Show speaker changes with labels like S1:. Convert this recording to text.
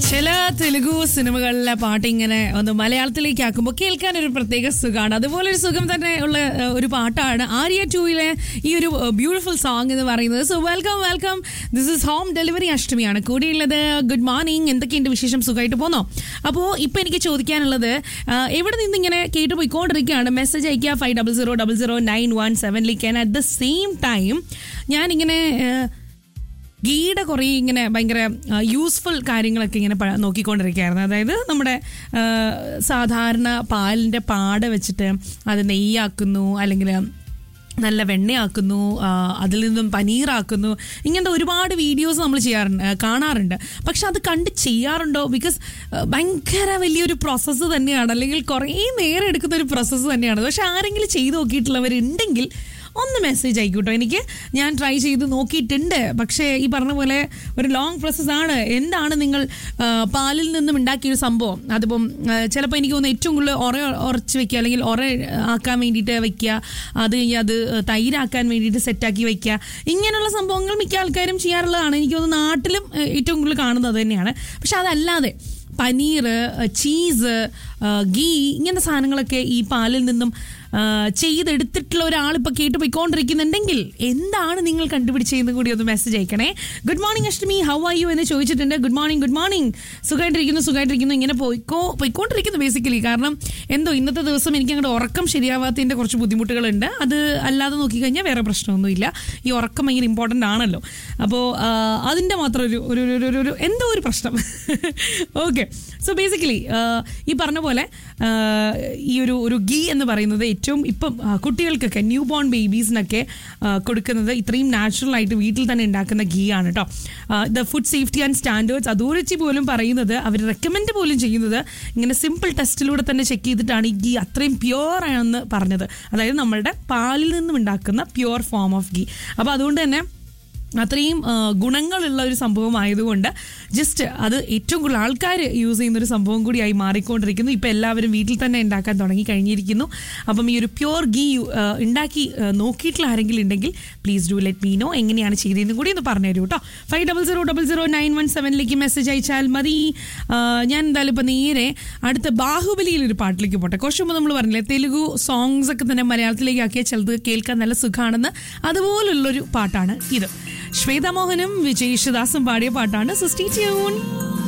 S1: ചില തെലുഗു സിനിമകളിലെ പാട്ട് ഇങ്ങനെ ഒന്ന് മലയാളത്തിലേക്ക് ആക്കുമ്പോൾ കേൾക്കാൻ ഒരു പ്രത്യേക സുഖമാണ് അതുപോലെ ഒരു സുഖം തന്നെ ഉള്ള ഏഹ്, ഒരു പാട്ടാണ് ആര്യ ടൂയിലെ ഈ ഒരു ബ്യൂട്ടിഫുൾ സോങ് എന്ന് പറയുന്നത് so welcome welcome this is home delivery അഷ്ടമിയാണ് കൂടിയുള്ളത് ഗുഡ് മോർണിംഗ് എന്തൊക്കെയുണ്ട് വിശേഷം സുഖമായിട്ട് പോന്നോ അപ്പോൾ ഇപ്പം എനിക്ക് ചോദിക്കാനുള്ളത് ആ, എവിടെ നിന്ന് ഇങ്ങനെ കേട്ട് പോയിക്കൊണ്ടിരിക്കുകയാണ് മെസ്സേജ് അയക്കുക five double zero double zero nine one സെവനിലേക്ക് and at the same time ഞാനിങ്ങനെ ഏഹ്, ഗീയുടെ കുറേ ഇങ്ങനെ ഭയങ്കര യൂസ്ഫുൾ കാര്യങ്ങളൊക്കെ ഇങ്ങനെ പ- നോക്കിക്കൊണ്ടിരിക്കുകയായിരുന്നു അതായത് നമ്മുടെ ആ, സാധാരണ പാലിൻ്റെ പാട വെച്ചിട്ട് അത് നെയ്യാക്കുന്നു അല്ലെങ്കിൽ നല്ല വെണ്ണയാക്കുന്നു ആ, അതിൽ നിന്നും പനീറാക്കുന്നു ഇങ്ങനത്തെ ഒരുപാട് വീഡിയോസ് നമ്മൾ ചെയ്യാറുണ്ട് ആ, കാണാറുണ്ട് പക്ഷെ അത് കണ്ട് ചെയ്യാറുണ്ടോ ബിക്കോസ് ഭയങ്കര വലിയൊരു പ്രോസസ്സ് തന്നെയാണ് അല്ലെങ്കിൽ കുറേ നേരം എടുക്കുന്ന ഒരു പ്രോസസ്സ് തന്നെയാണ് പക്ഷെ ആരെങ്കിലും ചെയ്ത് നോക്കിയിട്ടുള്ളവരുണ്ടെങ്കിൽ ഒന്ന് മെസ്സേജ് ആയിക്കോട്ടോ എനിക്ക് ഞാൻ ട്രൈ ചെയ്ത് നോക്കിയിട്ടുണ്ട് പക്ഷേ ഈ പറഞ്ഞ പോലെ ഒരു ലോങ് പ്രോസസ്സാണ് എന്താണ് നിങ്ങൾ ആ, പാലിൽ നിന്നും ഉണ്ടാക്കിയൊരു സംഭവം അതിപ്പം ചിലപ്പോൾ എനിക്ക് തോന്നുന്നു ഏറ്റവും കൂടുതൽ ഉറ ഉറച്ച് വെക്കുക അല്ലെങ്കിൽ ഉറ ആക്കാൻ വേണ്ടിയിട്ട് വെക്കുക അത് കഴിഞ്ഞ് അത് തൈരാക്കാൻ വേണ്ടിയിട്ട് സെറ്റാക്കി വെക്കുക ഇങ്ങനെയുള്ള സംഭവങ്ങൾ മിക്ക ആൾക്കാരും ചെയ്യാറുള്ളതാണ് എനിക്ക് തോന്നുന്നു നാട്ടിലും ആ, ഏറ്റവും കൂടുതൽ കാണുന്നത് തന്നെയാണ് പക്ഷെ അതല്ലാതെ പനീർ ചീസ് ഗീ ഇങ്ങനത്തെ സാധനങ്ങളൊക്കെ ഈ പാലിൽ നിന്നും ആ, ചെയ്തെടുത്തിട്ടുള്ള ഒരാൾ ഇപ്പോൾ കേട്ട് പോയിക്കൊണ്ടിരിക്കുന്നുണ്ടെങ്കിൽ എന്താണ് നിങ്ങൾ കണ്ടുപിടിച്ചതെന്ന് കൂടി ഒന്ന് മെസ്സേജ് അയക്കണേ good morning Ashtami how are you എന്ന് ചോദിച്ചിട്ടുണ്ട് ഗുഡ് മോർണിംഗ് ഗുഡ് മോർണിംഗ് സുഖമായിട്ടിരിക്കുന്നു സുഖമായിട്ടിരിക്കുന്നു ഇങ്ങനെ പോയിക്കോ പോയിക്കൊണ്ടിരിക്കുന്നു ബേസിക്കലി കാരണം എന്തോ ഇന്നത്തെ ദിവസം എനിക്ക് അങ്ങോട്ട് ഉറക്കം ശരിയാവാത്തതിൻ്റെ കുറച്ച് ബുദ്ധിമുട്ടുകളുണ്ട് അത് അല്ലാതെ നോക്കിക്കഴിഞ്ഞാൽ വേറെ പ്രശ്നമൊന്നുമില്ല ഈ ഉറക്കം ഭയങ്കര ഇമ്പോർട്ടൻ്റ് ആണല്ലോ അപ്പോൾ അതിൻ്റെ മാത്രം ഒരു ഒരു ഒരു- ഒരു ഒരു എന്തോ ഒരു പ്രശ്നം ഓക്കെ സോ ബേസിക്കലി ഈ പറഞ്ഞ പോലെ ആ, ഈ ഒരു ഒരു ഗീ എന്ന് പറയുന്നത് ഏറ്റവും ഇപ്പം ആ, കുട്ടികൾക്കൊക്കെ ന്യൂ ബോൺ ബേബീസിനൊക്കെ ആ, കൊടുക്കുന്നത് ഇത്രയും നാച്ചുറൽ ആയിട്ട് വീട്ടിൽ തന്നെ ഉണ്ടാക്കുന്ന ഗീ ആണ് കേട്ടോ the food safety and standards authority പോലും പറയുന്നത് അവർ റെക്കമെൻഡ് പോലും ചെയ്യുന്നത് ഇങ്ങനെ സിമ്പിൾ ടെസ്റ്റിലൂടെ തന്നെ ചെക്ക് ചെയ്തിട്ടാണ് ഈ ഗീ അത്രയും പ്യുവർ ആണെന്ന് പറഞ്ഞത് അതായത് നമ്മളുടെ പാലിൽ നിന്നും ഉണ്ടാക്കുന്ന പ്യുവർ ഫോം ഓഫ് ഗീ അപ്പോൾ അതുകൊണ്ട് തന്നെ അത്രയും ആ, ഗുണങ്ങളുള്ള ഒരു സംഭവം ആയതുകൊണ്ട് ജസ്റ്റ് അത് ഏറ്റവും കൂടുതൽ ആൾക്കാർ യൂസ് ചെയ്യുന്ന ഒരു സംഭവം കൂടിയായി മാറിക്കൊണ്ടിരിക്കുന്നു ഇപ്പം എല്ലാവരും വീട്ടിൽ തന്നെ ഉണ്ടാക്കാൻ തുടങ്ങി കഴിഞ്ഞിരിക്കുന്നു അപ്പം ഈ ഒരു പ്യുവർ ഗീ ആ, ഉണ്ടാക്കി ആ, നോക്കിയിട്ടുള്ള ആരെങ്കിലും ഉണ്ടെങ്കിൽ please do let me know എങ്ങനെയാണ് ചെയ്തതെന്ന് കൂടി ഒന്ന് പറഞ്ഞു തരൂ കേട്ടോ five double zero double zero nine one സെവനിലേക്ക് മെസ്സേജ് അയച്ചാൽ മതി ആ, ഞാൻ എന്തായാലും ഇപ്പം നേരെ അടുത്ത ബാഹുബലിയിൽ ഒരു പാട്ടിലേക്ക് പോട്ടെ കുറച്ച് മുമ്പ് നമ്മൾ പറഞ്ഞില്ലേ തെലുഗു സോങ്സ് ഒക്കെ തന്നെ മലയാളത്തിലേക്ക് ആക്കിയാൽ ചിലത് കേൾക്കാൻ നല്ല സുഖമാണെന്ന് അതുപോലുള്ളൊരു പാട്ടാണ് ഇത് ശ്വേത മോഹനും വിജയ് യേശുദാസും പാടിയ പാട്ടാണ് സിസ്റ്റി ട്യൂൺ